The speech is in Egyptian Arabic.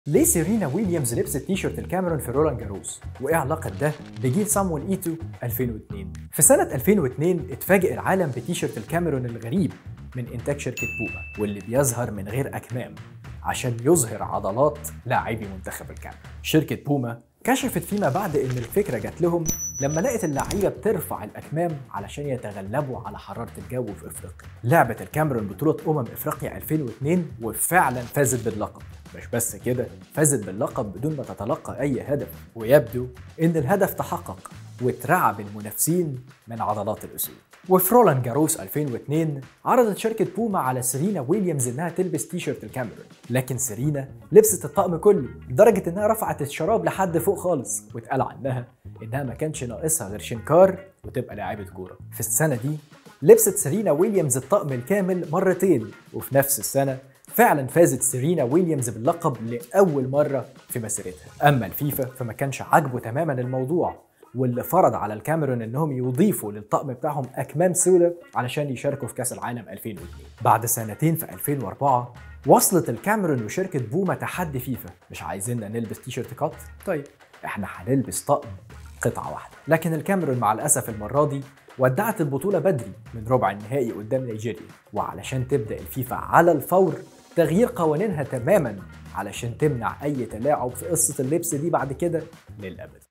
ليه سيرينا ويليامز لبست تيشيرت الكاميرون في رولان جاروس؟ وايه علاقة ده بجيل صامويل ايتو 2002؟ في سنة 2002 اتفاجئ العالم بتيشيرت الكاميرون الغريب من انتاج شركة بوما واللي بيظهر من غير اكمام عشان يظهر عضلات لاعبي منتخب الكاميرون. شركة بوما كشفت فيما بعد ان الفكرة جات لهم لما لقت اللعيبة بترفع الاكمام علشان يتغلبوا على حرارة الجو في افريقيا. لعبت الكاميرون بطولة امم افريقيا 2002 وفعلا فازت باللقب. مش بس كده فازت باللقب بدون ما تتلقى اي هدف ويبدو ان الهدف تحقق واترعب المنافسين من عضلات الاسود وفي رولان جاروس 2002 عرضت شركة بوما على سيرينا ويليامز انها تلبس تيشيرت الكاميرون لكن سيرينا لبست الطقم كله لدرجة انها رفعت الشراب لحد فوق خالص واتقال عنها انها ما كانش ناقصها غير شنكار وتبقى لاعبة كورة في السنة دي لبست سيرينا ويليامز الطقم الكامل مرتين وفي نفس السنة فعلا فازت سيرينا ويليامز باللقب لأول مرة في مسيرتها أما الفيفا فما كانش عاجبه تماما الموضوع واللي فرض على الكاميرون انهم يضيفوا للطقم بتاعهم اكمام سوداء علشان يشاركوا في كاس العالم 2002 بعد سنتين في 2004 وصلت الكاميرون وشركة بوما تحدي فيفا مش عايزيننا نلبس تيشيرت كات طيب احنا هنلبس طقم قطعة واحدة لكن الكاميرون مع الأسف المرة دي ودعت البطولة بدري من ربع النهائي قدام نيجيريا وعلشان تبدأ الفيفا على الفور تغيير قوانينها تماما علشان تمنع اي تلاعب في قصه اللبس دي بعد كده للابد